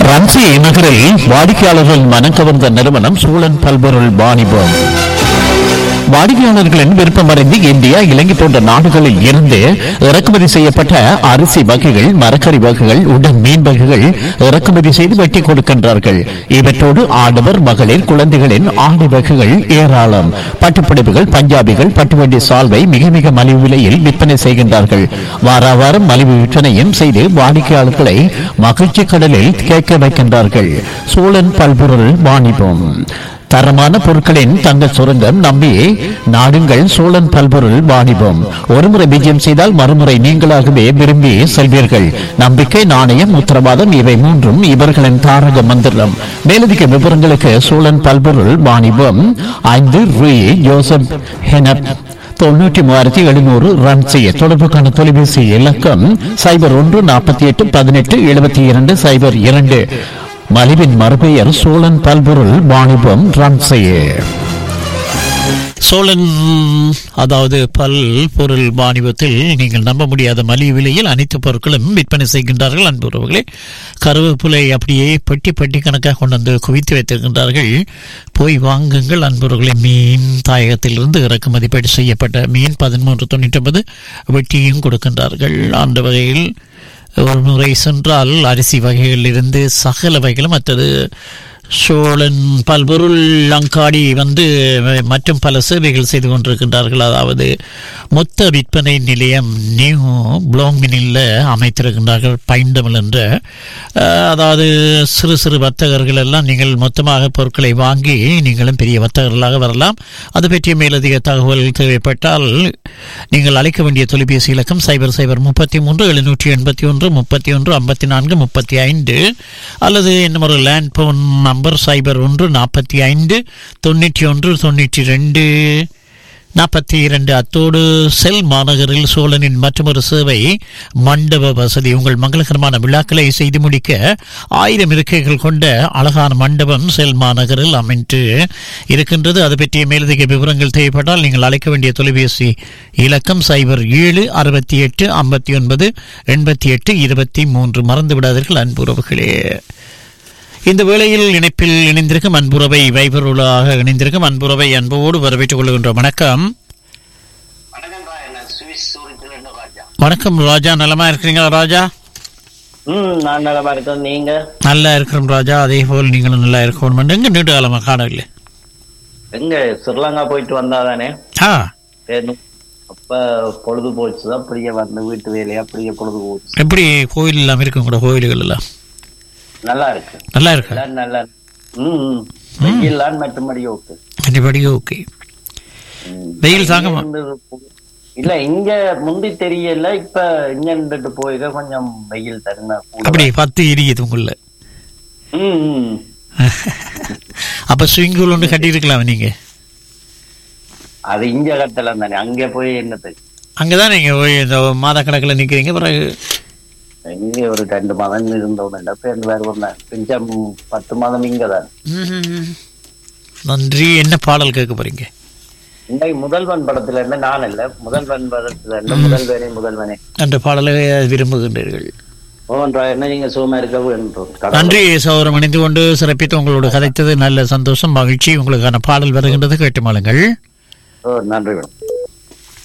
ரன்சி நகரில் வாடிக்கையாளர்கள் மனம் கவர்ந்த நிறுவனம் சூழன் பல்பொருள் வாணிபம் வாடிக்கையாளர்களின் விருப்பமறிந்து இந்தியா இலங்கை போன்ற நாடுகளில் இருந்து இறக்குமதி செய்யப்பட்ட அரிசி வகைகள் மரக்கறி வகைகள் உடன் மீன் வகைகள் இறக்குமதி செய்து வெட்டி கொடுக்கின்றார்கள் இவற்றோடு ஆடவர் மகளிர் குழந்தைகளின் ஆடை வகைகள் ஏராளம் பட்டுப்புடவைகள் பஞ்சாபிகள் பட்டுவண்டி சால்வை மிக மிக மலிவு விலையில் விற்பனை செய்கின்றார்கள் வாரா வாரம் மலிவு விற்பனையும் செய்து வாடிக்கையாளர்களை மகிழ்ச்சி கடலில் கேட்க வைக்கின்றார்கள் சூழன் பல்பொருள் வாணிபம் தரமான பொருட்களின் தங்கள் சுரங்கம் நம்பி நாடுங்கள் சோழன் பல்பொருள் வாணிபம் ஒருமுறை விஜயம் செய்தால் மறுமுறை நீங்களாகவே விரும்பி செல்வீர்கள் நம்பிக்கை நாணயம் உத்தரவாதம் இவை மூன்றும் இவர்களின் தாரக மந்திரம் மேலதிக விவரங்களுக்கு சோழன் பல்பொருள் வாணிபம் ஐந்து ரூ ஜோசப் ஹெனப் தொண்ணூற்றி மூவாயிரத்தி எழுநூறு ரன் செய்ய தொடர்புக்கான தொலைபேசி இலக்கம் சைபர் ஒன்று நாற்பத்தி எட்டு பதினெட்டு எழுபத்தி இரண்டு சைபர் இரண்டு மலிவின் மறுபெயர் சோழன் பல்பொருள் வாணிபம் ரன் செய்ய சோழன் அதாவது பல் பொருள் வாணிபத்தில் நீங்கள் நம்ப முடியாத மலிவு விலையில் அனைத்து பொருட்களும் விற்பனை செய்கின்றார்கள் அன்புறவுகளே கருவேப்பிலை அப்படியே பெட்டி பெட்டி கணக்காக கொண்டு வந்து குவித்து வைத்திருக்கின்றார்கள் போய் வாங்குங்கள் அன்புறவுகளை மீன் தாயகத்திலிருந்து இறக்குமதி பெட்டி செய்யப்பட்ட மீன் பதிமூன்று தொண்ணூற்றி ஒன்பது வெட்டியும் கொடுக்கின்றார்கள் அந்த வகையில் ஒரு முறை சென்றால் அரிசி வகைகளிலிருந்து சகல வகைகளும் மற்றது சோழன் பல்பொருள் அங்காடி வந்து மற்றும் பல சேவைகள் செய்து கொண்டிருக்கின்றார்கள் அதாவது மொத்த விற்பனை நிலையம் நியூ புளோமினில் அமைத்திருக்கின்றார்கள் பைண்டமல் என்ற அஹ், அதாவது சிறு சிறு வர்த்தகர்கள் எல்லாம் நீங்கள் மொத்தமாக பொருட்களை வாங்கி நீங்களும் பெரிய வர்த்தகர்களாக வரலாம் அது பற்றிய மேலதிக தகவல் தேவைப்பட்டால் நீங்கள் அழைக்க வேண்டிய தொலைபேசி இலக்கம் சைபர் சைபர் முப்பத்தி மூன்று எழுநூற்றி எண்பத்தி ஒன்று முப்பத்தி ஒன்று ஐம்பத்தி நான்கு முப்பத்தி ஐந்து அல்லது இன்னும் ஒரு லேண்ட் போன் நம்பர் சைபர் ஒன்று நாற்பத்தி ஐந்து தொண்ணூற்றி ஒன்று தொண்ணூற்றி ரெண்டு நாற்பத்தி இரண்டு அத்தோடு செல் மாநகரில் சோழனின் மற்றொரு சேவை மண்டப வசதி உங்கள் மங்களகரமான விழாக்களை செய்து முடிக்க ஆயிரம் இருக்கைகள் கொண்ட அழகான மண்டபம் செல் மாநகரில் அமைந்து இருக்கின்றது அது பற்றிய மேலதிக விவரங்கள் தேவைப்பட்டால் நீங்கள் அழைக்க வேண்டிய தொலைபேசி இலக்கம் சைபர் ஏழு அறுபத்தி எட்டு ஐம்பத்தி ஒன்பது எண்பத்தி எட்டு இருபத்தி மூன்று மறந்து விடாதீர்கள் அன்புறவுகளே இந்த வேளையில் இணைப்பில் இணைந்திருக்கும் அன்புறவை வைபருளாக இணைந்திருக்கும் அன்புறவை அன்போடு வரவேற்றுக் கொள்கின்றோம் வணக்கம் வணக்கம் ராய் நான் சுவிஸ் சூரத்தில் இருந்து ராஜா வணக்கம் ராஜா நலமா இருக்கிறீங்களா ராஜா ம் நான் நலமா இருக்கேன் நீங்க நல்லா இருக்கிறோம் ராஜா அதே போல் நீங்களும் நல்லா இருக்கணும் எங்க நீண்ட காலமா காணவில்லை எங்க ஸ்ரீலங்கா போயிட்டு வந்தாதானே ஆ சரி. அப்ப பொழுது போச்சுதான் அப்படியே வந்து வீட்டு வேலையா அப்படியே பொழுது போச்சு எப்படி கோயில் எல்லாம் இருக்கும் கூட கோயில்கள் எல்லாம் நல்லா இருக்கு நல்லா இருக்கா எல்லாம் நல்லா இருக்கு. ம் ம். வெயில்லாம் மற்றபடி ஓகே மற்றபடி ஓகே ம். வெயில் தாங்கமா இருந்தது போ- இல்ல இங்க முந்தி தெரியல இப்ப இங்க இருந்துட்டு போயிக்க கொஞ்சம் வெயில் தருணா அப்படி பத்து எரியுது உங்கள ம் ம். அப்ப ஸ்விங் பூல் ஒன்று கட்டியிருக்கலாம் நீங்க அது இங்க கட்டலாம் தானே அங்க போய் என்னது அங்கதான் நீங்க போய் இந்த மாத கணக்கில் நிக்கிறீங்க பிறகு இங்க ஒரு ரெண்டு மாதம் இருந்தோம் பேருந்து வேற ஒண்ணு கொஞ்சம் பத்து மாதம் இங்கதான் ம்ஹும். நன்றி என்ன பாடல் கேட்க போறீங்க இன்னைக்கு முதல்வன் படத்துல இருந்து நான் இல்ல முதல்வன் படத்துல இருந்து முதல்வனே முதல்வனே என்ற பாடலை விரும்புகின்றீர்கள் மோகன் ராய் என்ன நீங்க சுகமா இருக்க வேண்டும் நன்றி சௌரம் இணைந்து கொண்டு சிறப்பித்து உங்களோட கதைத்தது நல்ல சந்தோஷம் மகிழ்ச்சி உங்களுக்கான பாடல் வருகின்றது கேட்டு மாளுங்கள் ஓ, நன்றி மேடம்